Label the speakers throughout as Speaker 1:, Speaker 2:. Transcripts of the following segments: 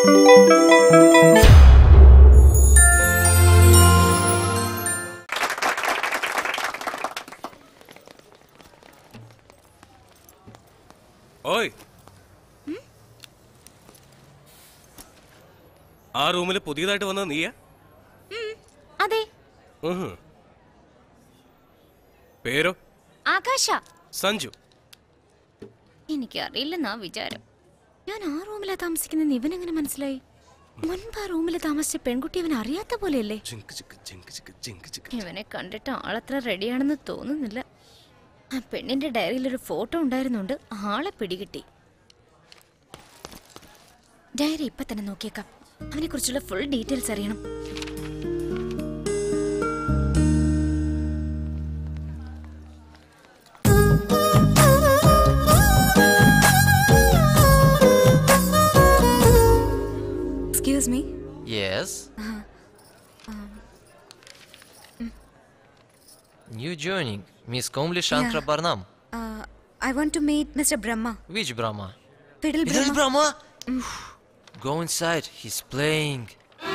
Speaker 1: ഓയ് ആ റൂമിൽ പുതിയതായിട്ട് വന്നത് നീയാ
Speaker 2: അതെ
Speaker 1: ഉഹും. പേരോ
Speaker 2: ആകാശ
Speaker 1: സഞ്ജു
Speaker 2: എനിക്കറിയില്ലെന്നാ വിചാരം ഞാൻ ആ റൂമിലാ താമസിക്കുന്ന ഇവനെങ്ങനെ മനസ്സിലായി മുൻപ് ആ റൂമിൽ താമസിച്ച പെൺകുട്ടി അവൻ അറിയാത്ത പോലെയല്ലേ
Speaker 1: ജിങ്ക് ചിക്ക് ജിങ്ക് ചിക്ക് ജിങ്ക് ചിക്ക്.
Speaker 2: ഇവനെ കണ്ടിട്ട് ആളത്ര റെഡിയാണെന്ന് തോന്നുന്നില്ല ആ പെണ്ണിന്റെ ഡയറിയിൽ ഒരു ഫോട്ടോ ഉണ്ടായിരുന്നുണ്ട് ആളെ പിടികിട്ടി ഡയറി ഇപ്പൊ തന്നെ നോക്കിയേക്കാം അവനെ കുറിച്ചുള്ള ഫുൾ ഡീറ്റെയിൽസ് അറിയണം
Speaker 3: excuse me
Speaker 4: Yes. New joining, Miss Komli Shankra
Speaker 3: Yeah.
Speaker 4: Barnam.
Speaker 3: I want to meet mister Brahma
Speaker 4: Which Brahma?
Speaker 3: Fiddle
Speaker 4: Little
Speaker 3: Brahma
Speaker 4: Brahma? Go inside, he's playing.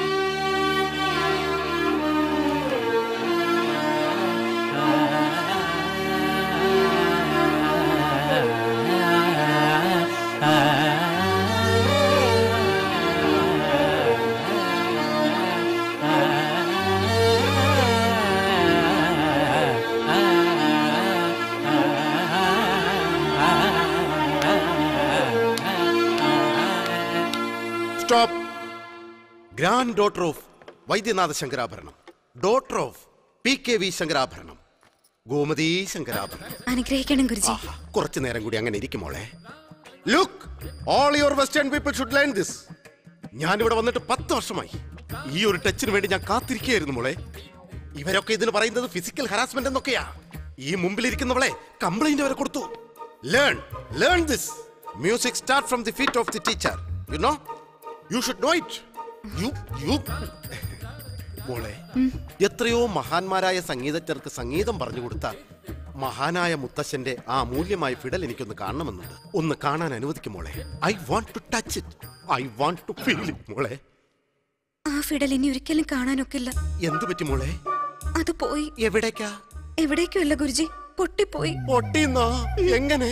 Speaker 5: Stop grand daughter of Vaidyanatha Shankarabharanam daughter of P K V Shankarabharanam Gomathi Shankarabharanam
Speaker 3: അനുഗ്രഹിക്കണം ഗുരുജി
Speaker 5: ആഹാ, കുറച്ചു നേരം കൂടി അങ്ങനെ ഇരിക്കും മോളെ look all your western people should learn this ഞാൻ ഇവിടെ വന്നിട്ട് പത്ത് വർഷമായി ഈ ഒരു ടച്ചിന് വേണ്ടി ഞാൻ കാത്തിരിക്കുകയായിരുന്നു മോളെ ഇവരൊക്കെ ഇതിന് പറയുന്നത് ഫിസിക്കൽ ഹറാസ്മെന്റ് എന്നൊക്കെയാ ഈ മുമ്പിലിരിക്കുന്നവളെ കംപ്ലൈന്റ് വരെ കൊടുത്തു learn learn this music start from the feet of the teacher you know you should know it you you മോളെ എത്രയോ മഹാന്മാരായ സംഗീതജ്ഞർക്ക് സംഗീതം പറഞ്ഞു കൊടുത്ത മഹാനായ മുത്തശ്ശന്റെ ആ അമൂല്യമായ ഫിഡൽ എനിക്കൊന്ന് കാണണമെന്നുണ്ട് ഒന്ന് കാണാൻ അനുവദിക്കും മോളെ I want to touch it I want to feel it മോളെ
Speaker 3: ആ ഫിഡൽ ഇനി ഒരിക്കലും കാണാനൊക്കില്ല
Speaker 5: എന്തു പറ്റി മോളെ
Speaker 3: അത് പോയി
Speaker 5: എവിടേക്കാ
Speaker 3: എവിടേക്കും അല്ല ഗുരുജി പൊട്ടിപ്പോയി
Speaker 5: പൊട്ടിന്നോ എങ്ങനെ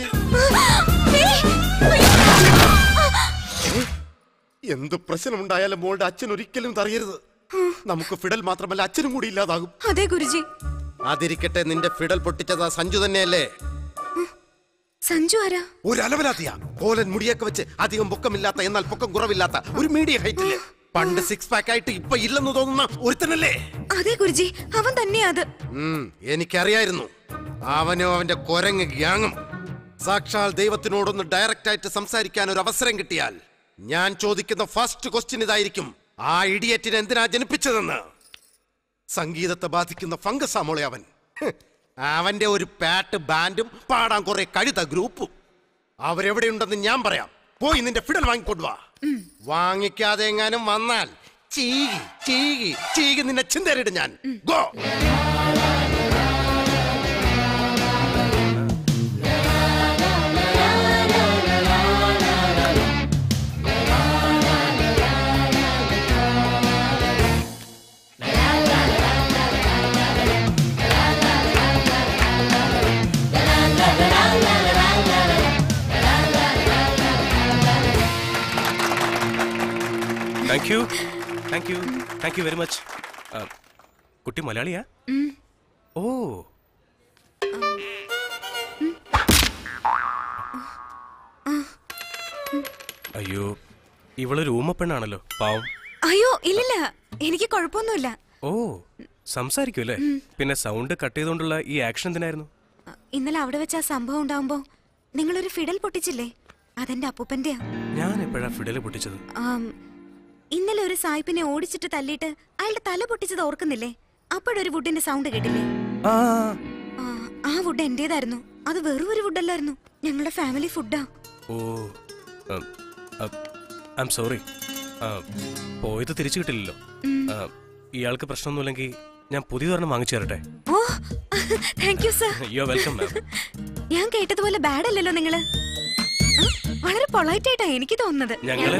Speaker 5: എന്ത് പ്രശ്നമുണ്ടായാലും മോളുടെ അച്ഛൻ ഒരിക്കലും തറിയരുത് നമുക്ക് ഫിഡൽ മാത്രമല്ല അച്ഛനും കൂടി ഇല്ലാതാകും
Speaker 3: അതെ ഗുരുജി
Speaker 5: അതിരിക്കട്ടെ നിന്റെ ഫിഡൽ പൊട്ടിച്ചത് ആ സഞ്ജു തന്നെയല്ലേ
Speaker 3: സഞ്ജു ആരാ
Speaker 5: ഒരു അലവലാത്തിയാ കോലൻ മുടിയൊക്കെ വെച്ച് അധികം പൊക്കമില്ലാത്ത എന്നാൽ പൊക്കം കുറവില്ലാത്ത ഒരു മീഡിയം ഹൈറ്റില് പണ്ട് സിക്സ് പാക്ക് ആയിട്ട് ഇപ്പൊ ഇല്ലെന്ന് തോന്നുന്ന ഒരുത്തനല്ലേ
Speaker 3: അതെ ഗുരുജി അവൻ തന്നെയാ അത്
Speaker 5: ഉം, എനിക്കറിയായിരുന്നു അവനും അവന്റെ കൊരങ്ങ് ഗ്യാങ്ങും സാക്ഷാൽ ദൈവത്തിനോടൊന്ന് ഡയറക്റ്റ് ആയിട്ട് സംസാരിക്കാൻ ഒരു അവസരം കിട്ടിയാൽ ഞാൻ ചോദിക്കുന്ന ഫസ്റ്റ് ക്വസ്റ്റ്യൻ ഇതായിരിക്കും ആ ഇഡിയറ്റിനെ എന്തിനാ ജനിപ്പിച്ചതെന്ന് സംഗീതത്തെ ബാധിക്കുന്ന ഫംഗസാ മോളെ അവൻ ഹ്, അവന്റെ ഒരു പാട്ട് ബാൻഡും പാടാൻ കുറെ കഴുത ഗ്രൂപ്പും അവരെവിടെയുണ്ടെന്ന് ഞാൻ പറയാം പോയി നിന്റെ ഫിഡൽ വാങ്ങിക്കൊണ്ടുവാ വാങ്ങിക്കാതെ എങ്ങാനും വന്നാൽ ചീകി ചീകി ചീകി നിന്നെ ചിന്തരിടും ഞാൻ go
Speaker 1: thank you thank you thank you very much കുട്ടി മലയാളിയാ ഓ അയ്യോ ഇവളൊരു ഊമപ്പെണ്ണാണല്ലോ പാവം
Speaker 3: അയ്യോ ഇല്ലില്ല എനിക്ക് കുഴപ്പമൊന്നുമില്ല
Speaker 1: ഓ സംസാരിക്കും അല്ലേ പിന്നെ സൗണ്ട് കട്ട് ചെയ്തുകൊണ്ടുള്ള ഈ ആക്ഷൻ എന്തിനായിരുന്നു
Speaker 3: ഇന്നലെ അവിടെ വെച്ച് ആ സംഭവം ഉണ്ടാവുമ്പോ നിങ്ങളൊരു ഫിഡൽ പൊട്ടിച്ചില്ലേ അതെന്റെ അപ്പൂപ്പന്റെയാ
Speaker 1: ഞാൻ എപ്പോഴാ ഫിഡല് പൊട്ടിച്ചത്
Speaker 3: ആം, ഇന്നലെ ഒരു സായിപ്പിനെ ഓടിച്ചിട്ട് തല്ലിയിട്ട് അയാളുടെ തല പൊട്ടിച്ചത് ഓർക്കുന്നില്ലേ അപ്പോഴൊരു വുഡിന്റെ സൗണ്ട് കേട്ടില്ലേ
Speaker 1: ആ
Speaker 3: ആ, ആ വുഡ് എന്റേതായിരുന്നു അത് വെറും ഒരു വുഡല്ലായിരുന്നു ഞങ്ങളുടെ ഫാമിലി ഫുഡാ
Speaker 1: ഓ ഐ എം സോറി പോയത് തിരിച്ചു കിട്ടില്ലല്ലോ ആ, ഇയാൾക്ക് പ്രശ്നമൊന്നുമില്ലെങ്കിൽ ഞാൻ പുതിയതൊരെണ്ണം വാങ്ങിച്ചു തരട്ടെ
Speaker 3: oh thank you sir
Speaker 1: you welcome ma'am
Speaker 3: ഞാൻ കേട്ടതുപോലെ ബാഡ് അല്ലല്ലോ നിങ്ങള് ആ? വളരെ പൊളൈറ്റ് ആയിട്ടാ എനിക്ക് തോന്നുന്നത്
Speaker 1: ഞങ്ങളെ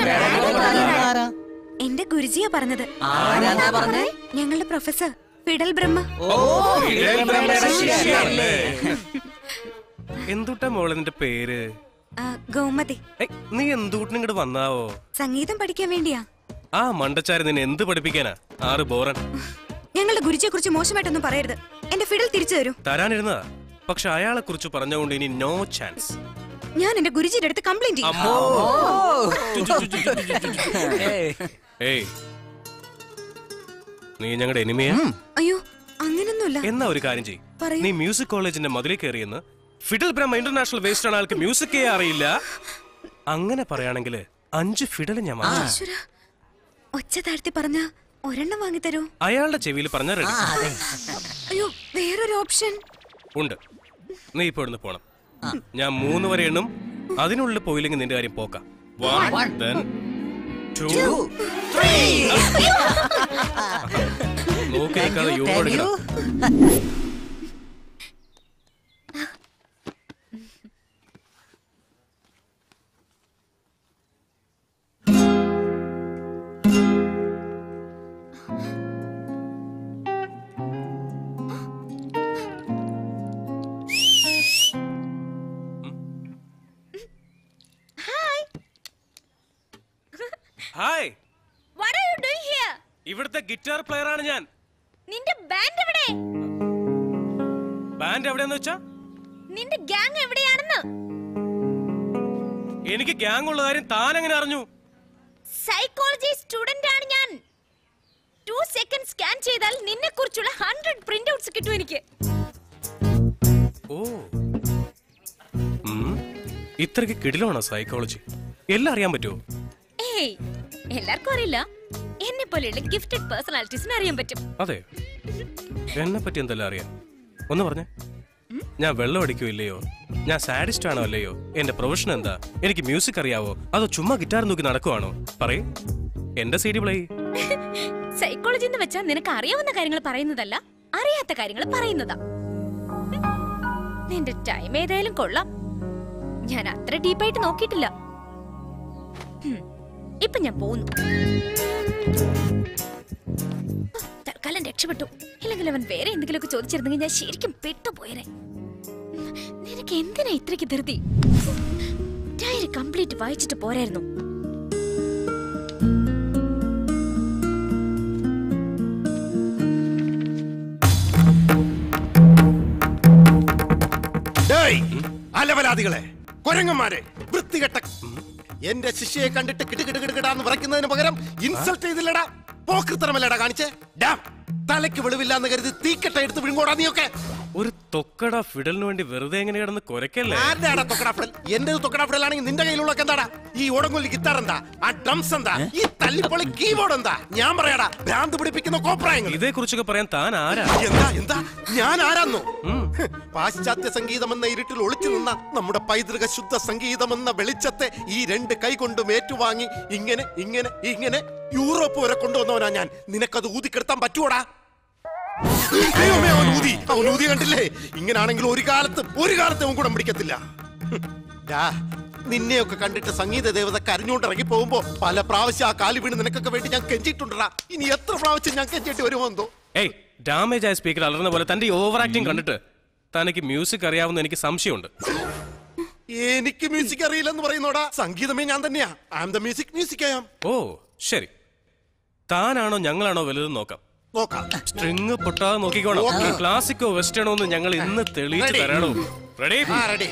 Speaker 3: എന്റെ ഗുരുജിയാ പറഞ്ഞത് ഞങ്ങളുടെ പ്രൊഫസർ ഫിഡൽ ബ്രഹ്മ
Speaker 1: എന്തുട്ടാ മോളെ നിന്റെ പേര്
Speaker 3: ആ, ഗോമതി
Speaker 1: ഏയ്, നീ എന്തുകൂട്ടിന് ഇങ്ങോട്ട് വന്നാവോ
Speaker 3: സംഗീതം പഠിക്കാൻ വേണ്ടിയാ
Speaker 1: ആ മണ്ടച്ചാരി നിന്നെ എന്ത് പഠിപ്പിക്കാനാ ആറ് ബോറൻ
Speaker 3: ഞങ്ങളുടെ ഗുരുജിയെ കുറിച്ച് മോശമായിട്ടൊന്നും പറയരുത് എന്റെ ഫിഡൽ തിരിച്ചു തരൂ
Speaker 1: തരാനിരുന്നതാ പക്ഷെ അയാളെ കുറിച്ച് പറഞ്ഞുകൊണ്ട് ഇനി നോ ചാൻസ്
Speaker 3: ഞാൻ എന്റെ ഗുരുജിയുടെ അടുത്ത് കംപ്ലൈന്റ് ചെയ്യും
Speaker 1: അമ്മോ ഏയ് നീ ഞങ്ങളുടെ എനിമിയാ
Speaker 3: അയ്യോ അങ്ങനൊന്നുമില്ല
Speaker 1: എന്നാ ഒരു കാര്യം ചെയ്
Speaker 3: പറയൂ.
Speaker 1: നീ മ്യൂസിക് കോളേജിന്റെ മതിലേക്ക് കയറിയെന്ന് ഫിഡൽ ബ്രഹ്മ ഇന്റർനാഷണൽ വേസ്റ്റ് ആണ് ആൾക്ക് മ്യൂസിക്കേ അറിയില്ല അങ്ങനെ പറയുകയാണെങ്കിൽ അഞ്ച് ഫിഡൽ ഞാൻ വാങ്ങിച്ചു
Speaker 3: ഈശ്വര ഒച്ച താഴ്ത്തി പറഞ്ഞ ഒരെണ്ണം വാങ്ങിത്തരൂ
Speaker 1: അയാളുടെ ചെവിയിൽ പറഞ്ഞ റെഡി
Speaker 3: അയ്യോ വേറൊരു ഓപ്ഷൻ
Speaker 1: ഉണ്ട് നീ ഇപ്പൊ ഇവിടുന്ന് പോണം ഞാൻ മൂന്ന് വരെ എണ്ണും അതിനുള്ളിൽ പോയില്ലെങ്കിൽ നിന്റെ കാര്യം പോക്കാം One, then two. നോക്കി നിൽക്കാതെ യോഗ എടുക്കണം hi
Speaker 2: What are you doing here?
Speaker 1: ഇവിടുത്തെ ഗിറ്റാർ പ്ലെയർ ആണ് ഞാൻ
Speaker 2: നിന്റെ ബാൻഡ് എവിടെ
Speaker 1: ബാൻഡ് എവിടെയെന്ന് വെച്ചാ
Speaker 2: നിന്റെ ഗ്യാങ് എവിടെയാണെന്ന്
Speaker 1: എനിക്ക് ഗ്യാങ് ഉള്ള കാര്യം താൻ എങ്ങനെ അറിഞ്ഞു
Speaker 2: സൈക്കോളജി സ്റ്റുഡന്റ് ആണ് ഞാൻ ടു സെക്കൻഡ് സ്കാൻ ചെയ്താൽ നിന്നെ കുറിച്ചുള്ള ഹൺഡ്രഡ് പ്രിന്റ് ഔട്ട്സ് കിട്ടും എനിക്ക്
Speaker 1: ഓ ഉം. ഇത്രയ്ക്ക് കിടിലാണോ സൈക്കോളജി എല്ലാം അറിയാൻ പറ്റുമോ
Speaker 2: ഏയ് എല്ലാവർക്കും അറിയില്ല എന്നെ പോലെയുള്ള ഗിഫ്റ്റഡ് പേഴ്സണാലിറ്റീസിന് അറിയാൻ പറ്റും
Speaker 1: അതെ എന്നെ പറ്റി എന്തെല്ലാം അറിയാം ഒന്ന് പറഞ്ഞേ ഞാൻ വെള്ളം അടിക്കോ ഇല്ലയോ ഞാൻ സാഡിസ്റ്റ് ആണോ അല്ലയോ എന്റെ പ്രൊഫഷൻ എന്താ എനിക്ക് മ്യൂസിക് അറിയാവോ അതോ ചുമ്മാ ഗിറ്റാർ നോക്കി നടക്കുവാണോ പറയേ എന്റെ സി ഡി പ്ലേ
Speaker 2: സൈക്കോളജി എന്ന് വെച്ചാൽ നിനക്ക് അറിയാവുന്ന കാര്യങ്ങൾ പറയുന്നതല്ല അറിയാത്ത കാര്യങ്ങൾ പറയുന്നതാ ഉം. നിന്റെ ടൈം ഏതായാലും കൊള്ളാം ഞാൻ അത്ര ഡീപ്പായിട്ട് നോക്കിയിട്ടില്ല ഉം. ഇപ്പൊ ഞാൻ പോകുന്നു തൽക്കാലം രക്ഷപ്പെട്ടു ഇല്ലെങ്കിൽ അവൻ വേറെ എന്തെങ്കിലുമൊക്കെ ചോദിച്ചിരുന്നെങ്കിൽ ഞാൻ ശരിക്കും പെട്ടുപോയനെ ഉം. നിനക്ക് എന്തിനാ ഇത്രയ്ക്ക് ധൃതി ഡയറി കംപ്ലീറ്റ് വായിച്ചിട്ട് പോരായിരുന്നു
Speaker 5: ഡേയ്, അലവലാദികളെ കൊരങ്ങന്മാരെ വൃത്തികെട്ട എന്റെ ശിഷ്യയെ കണ്ടിട്ട് കിടുകിടുകിടുകിടാന്ന് പറയുന്നതിന് പകരം ഇൻസൾട്ട് ചെയ്തില്ലടാ പോക്കൃത്തരമല്ലടാ കാണിച്ചേ ഡാ തലയ്ക്ക് വെളിവില്ലാന്ന് കരുതി തീക്കട്ട എടുത്ത് വിഴുങ്ങോടാ നീയൊക്കെ
Speaker 1: ഒരു തൊക്കട ഫിഡലിന് വേണ്ടി വെറുതെ എങ്ങനെ കിടന്ന് കുരക്കല്ലേ
Speaker 5: ആരുടെയാടാ തൊക്കടാഫിടൽ എന്റെ തൊക്കടാഫിടലാണെങ്കിൽ നിന്റെ കയ്യിലുള്ളൊക്കെ എന്താടാ ഈ ഓടങ്കൊല്ലി ഗിത്താർ എന്താ ആ ഡ്രംസ് എന്താ ഈ തല്ലിപ്പൊളി കീബോർഡ് എന്താ ഞാൻ പറയാടാ ഭ്രാന്ത് പിടിപ്പിക്കുന്ന കോപ്രായങ്ങൾ
Speaker 1: ഇതേ കുറിച്ചൊക്കെ പറയാൻ താൻ ആരാ
Speaker 5: എന്താ എന്താ ഞാൻ ആരാന്നോ ഹ്, പാശ്ചാത്യ സംഗീതം എന്ന ഇരുട്ടിൽ ഒളിച്ചു നിന്ന നമ്മുടെ പൈതൃക ശുദ്ധ സംഗീതം എന്ന വെളിച്ചത്തെ ഈ രണ്ട് കൈ കൊണ്ടും ഏറ്റുവാങ്ങി ഇങ്ങനെ ഇങ്ങനെ ഇങ്ങനെ യൂറോപ്പ് വരെ കൊണ്ടുവന്നവനാ ഞാൻ നിനക്കത് ഊതിക്കെടുത്താൻ പറ്റുവോടാ ദൈവമേ, അവൻ ഊതി അവൻ ഊതി കണ്ടില്ലേ ഇങ്ങനാണെങ്കിൽ ഒരു കാലത്ത് ഒരു കാലത്ത് അവൻ കൂടെ പിടിക്കത്തില്ല ഹ്, ഡാ, നിന്നെയൊക്കെ കണ്ടിട്ട് സംഗീത ദേവത കരഞ്ഞുകൊണ്ട് ഇറങ്ങി പോകുമ്പോ പല പ്രാവശ്യം ആ കാലി വീണ് നിനക്കൊക്കെ വേണ്ടി ഞാൻ കെഞ്ചിട്ടുണ്ടടാ ഇനി എത്ര പ്രാവശ്യം ഞാൻ കെഞ്ചിട്ട് വരുമോ എന്തോ
Speaker 1: ഏയ് ഡാമേജ് ആയ സ്പീക്കർ അലർന്ന പോലെ തന്റെ ഓവർ ആക്ടിങ് കണ്ടിട്ട് തനിക്ക് മ്യൂസിക് അറിയാവുന്ന എനിക്ക് സംശയമുണ്ട്
Speaker 5: എനിക്ക് മ്യൂസിക് അറിയില്ലെന്ന് പറയുന്നോടാ സംഗീതമേ ഞാൻ തന്നെയാ I am the music music I am
Speaker 1: ഓ ശരി താനാണോ ഞങ്ങളാണോ വലുതെന്ന് നോക്കാം
Speaker 5: നോക്കാം
Speaker 1: സ്ട്രിങ് പൊട്ടാതെ നോക്കിക്കോണം
Speaker 5: Okay.
Speaker 1: ക്ലാസിക്കോ വെസ്റ്റേണോ എന്ന് ഞങ്ങൾ ഇന്ന് തെളിയിച്ച്
Speaker 5: Ready.
Speaker 1: തരാണോ റെഡി
Speaker 5: ആ റെഡി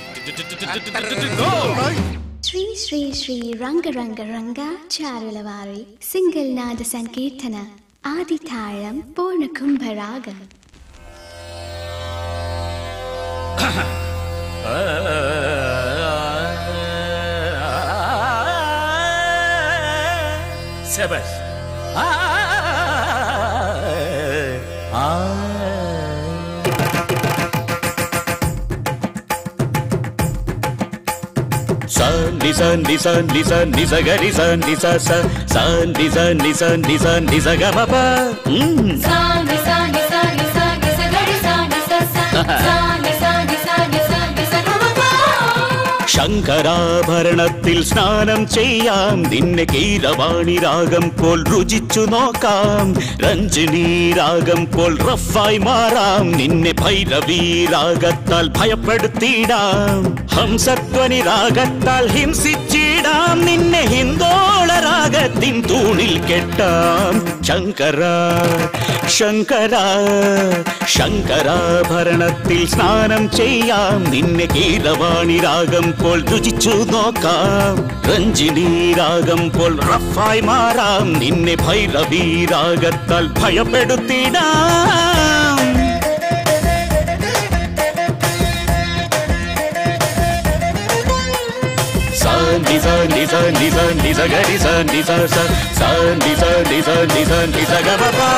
Speaker 6: శ్రీ శ్రీ శ్రీ రంగ రంగ రంగ చారులవారి సింగిల్ నాద సంకీర్తన ఆది తాళం పూర్ణ కుంభరాగం
Speaker 7: ശബാഷ്
Speaker 8: Sandi sandi sandi sandi sagari sandi sa sa sandi sandi sandi sandi sagamapa. Mm.
Speaker 9: Sani sani sani sani sagari sani sa sa sani sani sani sani sagamapa
Speaker 8: ശങ്കരാഭരണത്തിൽ സ്നാനം ചെയ്യാം നിന്നെ കീരവാണി രാഗം പോൽ രുചിച്ചു നോക്കാം രഞ്ജിനി രാഗം പോൽ റഫായി മാറാം നിന്നെ ഭൈരവി രാഗത്താൽ ഭയപ്പെടുത്തിയിടാം ഹംസധ്വനി രാഗത്താൽ ഹിംസിച്ചിടാം നിന്നെ ഹിന്ദോള രാഗത്തിൻ തൂണിൽ കെട്ടാം ശങ്കര ശങ്കര ശങ്കരാഭരണത്തിൽ സ്നാനം ചെയ്യാം നിന്നെ കീരവാണി രാഗം പോൽ രുചിച്ചു നോക്കാം രഞ്ജിനി രാഗം പോൽ റഫായി മാറാം നിന്നെ Bhairavi രാഗത്താൽ ഭയപ്പെടുത്തിടാം Sandi sandi sandi sandi sagari sandi sa sa sandi sandi sandi sandi sagapapa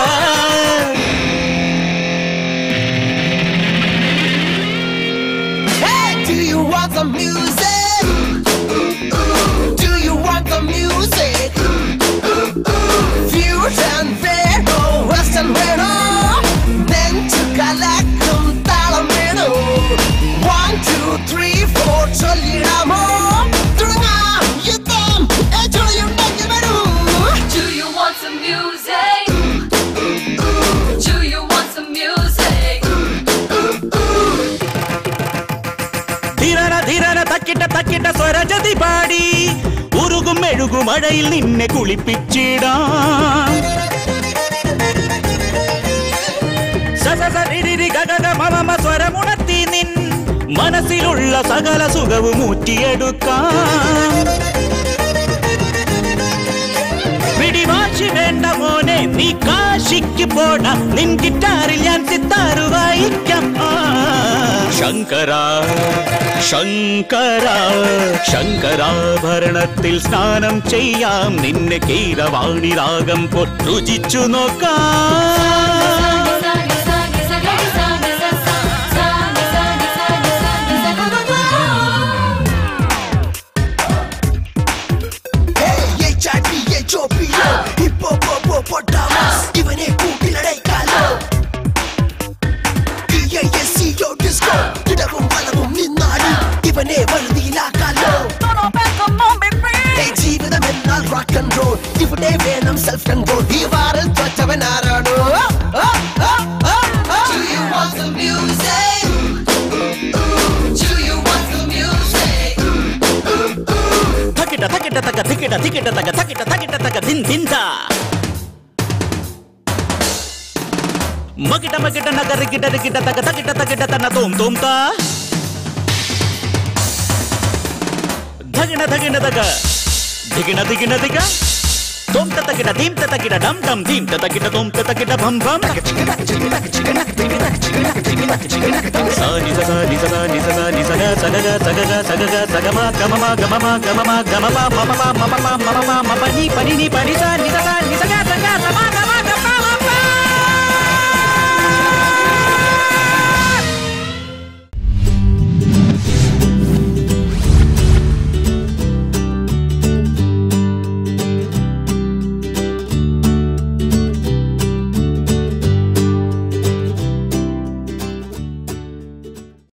Speaker 7: Hey, do you want some music? Do you want some music? Fusion Vero, Western Vero, നെഞ്ചു കലക്കും താളമേണു One, two, three, four, ചൊല്ലിടാമോ തുടങ്ങാം യുദ്ധം ചൊല്ലിയുണ്ടെങ്കിൽ വരൂ
Speaker 9: Do you want some music? Do you want some music?
Speaker 8: ധിരന ധിരന തക്കിട്ട തക്കിട്ട സ്വരജതി പാടി ഉരുകും മെഴുകും മഴയിൽ നിന്നെ കുളിപ്പിച്ചിടാം സസസരിരി ഗഗഗ മമമ സ്വരമുണർത്തി നിൻ മനസ്സിലുള്ള സകല സുഖവും ഊറ്റിയെടുക്കാം പിടിവാശി വേണ്ട മോനെ നീ കാശിക്ക് പോട നിൻ ഗിറ്റാറിൽ ഞാൻ സിത്താറ് വായിക്കാം ആ. ശങ്കര ശങ്കര ശങ്കരാഭരണത്തിൽ സ്നാനം ചെയ്യാം നിന്നെ കീരവാണി രാഗം പൊട്ടുചിച്ചു നോക്കാം
Speaker 9: Sani, sani, sani, sani, sa, sa. Sani, sani, sani, sani, sa, ga, ga, ga.
Speaker 7: ഇവനെ കൂട്ടിലടയ്ക്കാലോ ഡിസ്കോ ഇടവും വളവും നിന്നാടി ഇവനെ വലുതിയിലാക്കാലോ ജീവിതം എന്നാൽ റോക്ക് ആൻഡ് റോൾ ഇവിടെ വേണം സെൽഫ് കൺട്രോൾ ഈ വാറിൽ തൊറ്റവൻ ആരാണോ
Speaker 9: Do you want some music? Do you want some music?
Speaker 8: തക്കിട്ട തക്കിട്ട തക്ക തിക്കിട്ട തിക്കിട്ട തക്ക തക്കിട്ട തക്കിട്ട തക്ക ദിൻ ദിൻത മകിട്ട മകിട്ട നഗ റിക്കിട്ട റിക്കിട്ട തക്ക തക്കിട്ട തക്കിട്ട തന്ന തോം തോം താ ധകിണ ധകിണ തക ധികിണ ധികിണ ധിക തോം തക്കിട ധീം തക്കിട ഡം ഡം ധീം തക്കിട തോം തക്കിട ഭം ഭം സാനി സ സാനി സ സാനി സ സാനി സഗ സഗ സഗ സഗ സഗമ ഗമമ ഗമമ ഗമമ ഗമമ മമമ മമമ മമമ മപനി പനി നി പനി സ നി സ സ നി സഗ സഗ സമ ഗമ